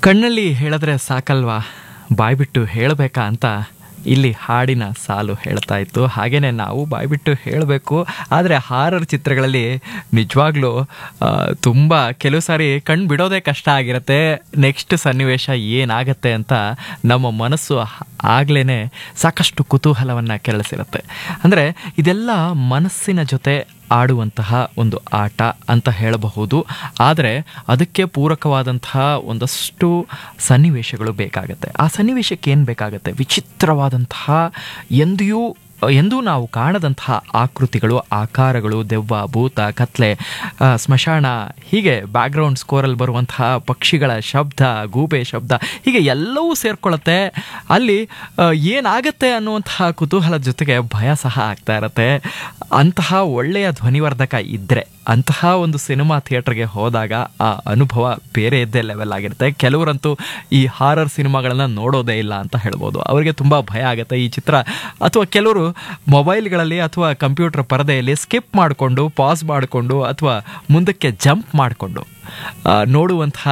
ಕಣ್ಣಲ್ಲಿ ಹೇಳಿದ್ರೆ ಸಾಕಲ್ವಾ ಬಾಯ್ಬಿಟ್ಟು ಹೇಳಬೇಕಾ ಅಂತ ಇಲ್ಲಿ ಹಾಡಿನ ಸಾಲು ಹೇಳ್ತಾ ಇತ್ತು ಹಾಗೇನೆ ನಾವು ಬಾಯ್ಬಿಟ್ಟು ಹೇಳಬೇಕು ಆದರೆ ಹಾರರ್ ಚಿತ್ರಗಳಲ್ಲಿ ನಿಜವಾಗ್ಲೂ ಆ, ತುಂಬ ಕೆಲವು ಸಾರಿ ಕಣ್ಣು ಬಿಡೋದೇ ಕಷ್ಟ ಆಗಿರುತ್ತೆ ನೆಕ್ಸ್ಟ್ ಸನ್ನಿವೇಶ ಏನಾಗತ್ತೆ ಅಂತ ನಮ್ಮ ಮನಸ್ಸು ಆಗ್ಲೇ ಸಾಕಷ್ಟು ಕುತೂಹಲವನ್ನು ಕೆರಳಿಸಿರುತ್ತೆ ಅಂದರೆ ಇದೆಲ್ಲ ಮನಸ್ಸಿನ ಜೊತೆ ಆಡುವಂತಹ ಒಂದು ಆಟ ಅಂತ ಹೇಳಬಹುದು ಆದರೆ ಅದಕ್ಕೆ ಪೂರಕವಾದಂತಹ ಒಂದಷ್ಟು ಸನ್ನಿವೇಶಗಳು ಬೇಕಾಗತ್ತೆ ಆ ಸನ್ನಿವೇಶಕ್ಕೆ ಏನು ಬೇಕಾಗತ್ತೆ ವಿಚಿತ್ರವಾದಂತಹ ಎಂದಿಯೂ ಎಂದೂ ನಾವು ಕಾಣದಂತಹ ಆಕೃತಿಗಳು ಆಕಾರಗಳು ದೆವ್ವ ಭೂತ ಕತ್ಲೆ ಆ, ಸ್ಮಶಾನ ಹೀಗೆ ಬ್ಯಾಕ್ಗ್ರೌಂಡ್ ಸ್ಕೋರಲ್ಲಿ ಬರುವಂತಹ ಪಕ್ಷಿಗಳ ಶಬ್ದ ಗೂಬೆ ಶಬ್ದ ಹೀಗೆ ಎಲ್ಲವೂ ಸೇರ್ಕೊಳ್ಳುತ್ತೆ ಅಲ್ಲಿ ಆ, ಏನಾಗತ್ತೆ ಅನ್ನುವಂತಹ ಕುತೂಹಲದ ಜೊತೆಗೆ ಭಯ ಸಹ ಆಗ್ತಾ ಇರತ್ತೆ ಅಂತಹ ಒಳ್ಳೆಯ ಧ್ವನಿವರ್ಧಕ ಇದ್ದರೆ ಅಂತಹ ಒಂದು ಸಿನಿಮಾ ಥಿಯೇಟರ್ಗೆ ಹೋದಾಗ ಆ ಅನುಭವ ಬೇರೆ ಇದ್ದೇ ಲೆವೆಲ್ ಆಗಿರುತ್ತೆ ಕೆಲವರಂತೂ ಈ ಹಾರರ್ ಸಿನಿಮಾಗಳನ್ನ ನೋಡೋದೇ ಇಲ್ಲ ಅಂತ ಹೇಳ್ಬೋದು ಅವರಿಗೆ ತುಂಬ ಭಯ ಆಗುತ್ತೆ ಈ ಚಿತ್ರ ಅಥವಾ ಕೆಲವರು ಮೊಬೈಲ್ಗಳಲ್ಲಿ ಅಥವಾ ಕಂಪ್ಯೂಟರ್ ಪರದೆಯಲ್ಲಿ ಸ್ಕಿಪ್ ಮಾಡಿಕೊಂಡು ಪಾಸ್ ಮಾಡಿಕೊಂಡು ಅಥವಾ ಮುಂದಕ್ಕೆ ಜಂಪ್ ಮಾಡಿಕೊಂಡು ನೋಡುವಂತಹ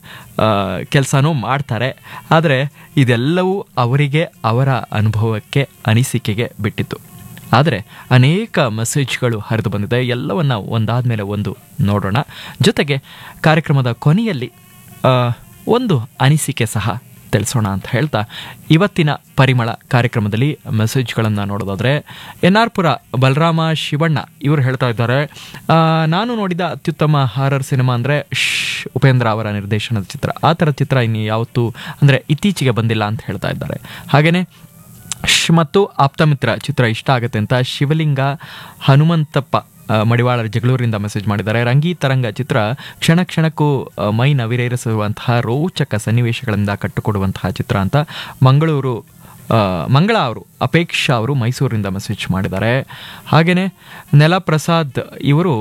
ಕೆಲಸನೂ ಮಾಡ್ತಾರೆ ಆದರೆ ಇದೆಲ್ಲವೂ ಅವರಿಗೆ ಅವರ ಅನುಭವಕ್ಕೆ ಅನಿಸಿಕೆಗೆ ಬಿಟ್ಟಿತ್ತು ಆದರೆ ಅನೇಕ ಮೆಸೇಜ್ಗಳು ಹರಿದು ಬಂದಿದೆ ಎಲ್ಲವನ್ನ ಒಂದಾದ ಮೇಲೆ ಒಂದು ನೋಡೋಣ ಜೊತೆಗೆ ಕಾರ್ಯಕ್ರಮದ ಕೊನೆಯಲ್ಲಿ ಆ, ಒಂದು ಅನಿಸಿಕೆ ಸಹ ತಿಳಿಸೋಣ ಅಂತ ಹೇಳ್ತಾ ಇವತ್ತಿನ ಪರಿಮಳ ಕಾರ್ಯಕ್ರಮದಲ್ಲಿ ಮೆಸೇಜ್ಗಳನ್ನು ನೋಡೋದಾದ್ರೆ ಎನ್ ಆರ್ ಪುರ ಬಲರಾಮ ಶಿವಣ್ಣ ಇವರು ಹೇಳ್ತಾ ಇದ್ದಾರೆ ಆ, ನಾನು ನೋಡಿದ ಅತ್ಯುತ್ತಮ ಹಾರರ್ ಸಿನಿಮಾ ಅಂದರೆ ಶ್ ಉಪೇಂದ್ರ ಅವರ ನಿರ್ದೇಶನದ ಚಿತ್ರ ಆ ಥರದ ಚಿತ್ರ ಇನ್ನು ಯಾವತ್ತೂ ಅಂದರೆ ಇತ್ತೀಚೆಗೆ ಬಂದಿಲ್ಲ ಅಂತ ಹೇಳ್ತಾ ಇದ್ದಾರೆ ಹಾಗೆಯೇ ಶ್ ಮತ್ತು ಆಪ್ತಮಿತ್ರ ಚಿತ್ರ ಇಷ್ಟ ಆಗುತ್ತೆ ಅಂತ ಶಿವಲಿಂಗ ಹನುಮಂತಪ್ಪ ಆ, ಮಡಿವಾಳರ ಜಗಳೂರಿಂದ ಮೆಸೇಜ್ ಮಾಡಿದ್ದಾರೆ ರಂಗಿ ತರಂಗ ಚಿತ್ರ ಕ್ಷಣ ಕ್ಷಣಕ್ಕೂ ಆ, ಮೈ ನವಿರೇರಿಸುವಂತಹ ರೋಚಕ ಸನ್ನಿವೇಶಗಳಿಂದ ಕಟ್ಟಿಕೊಡುವಂತಹ ಚಿತ್ರ ಅಂತ ಮಂಗಳೂರು ಆ, ಮಂಗಳ ಅವರು ಅಪೇಕ್ಷಾ ಅವರು ಮೈಸೂರಿಂದ ಮೆಸೇಜ್ ಮಾಡಿದ್ದಾರೆ ಹಾಗೆಯೇ ನೆಲಪ್ರಸಾದ್ ಇವರು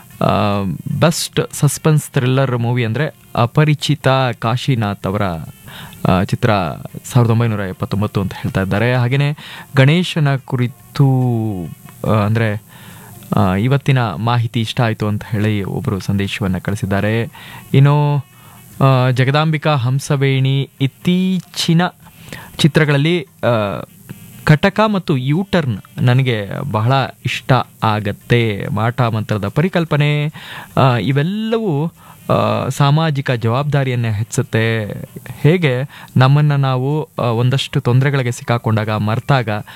ಬೆಸ್ಟ್ ಸಸ್ಪೆನ್ಸ್ ಥ್ರಿಲ್ಲರ್ ಮೂವಿ ಅಂದರೆ ಅಪರಿಚಿತ ಕಾಶಿನಾಥ್ ಅವರ ಆ, ಚಿತ್ರ ಸಾವಿರದ ಒಂಬೈನೂರ ಎಪ್ಪತ್ತೊಂಬತ್ತು ಅಂತ ಹೇಳ್ತಾ ಇದ್ದಾರೆ ಹಾಗೆಯೇ ಗಣೇಶನ ಕುರಿತು ಅಂದರೆ ಇವತ್ತಿನ ಮಾಹಿತಿ ಇಷ್ಟ ಆಯಿತು ಅಂತ ಹೇಳಿ ಒಬ್ಬರು ಸಂದೇಶವನ್ನು ಕಳಿಸಿದ್ದಾರೆ ಇನ್ನು ಆ, ಜಗದಾಂಬಿಕಾ ಹಂಸವೇಣಿ ಇತ್ತೀಚಿನ ಚಿತ್ರಗಳಲ್ಲಿ ಆ, ಕಟಕ ಮತ್ತು ಯೂಟರ್ನ್ ನನಗೆ ಬಹಳ ಇಷ್ಟ ಆಗತ್ತೆ ಮಾಟ ಮಂತ್ರದ ಪರಿಕಲ್ಪನೆ ಆ, ಇವೆಲ್ಲವೂ ಆ, ಸಾಮಾಜಿಕ ಜವಾಬ್ದಾರಿಯನ್ನೇ ಹೆಚ್ಚುತ್ತೆ ಹೇಗೆ ನಮ್ಮನ್ನು ನಾವು ಆ, ಒಂದಷ್ಟು ತೊಂದರೆಗಳಿಗೆ ಸಿಕ್ಕಾಕೊಂಡಾಗ ಮರೆತಾಗ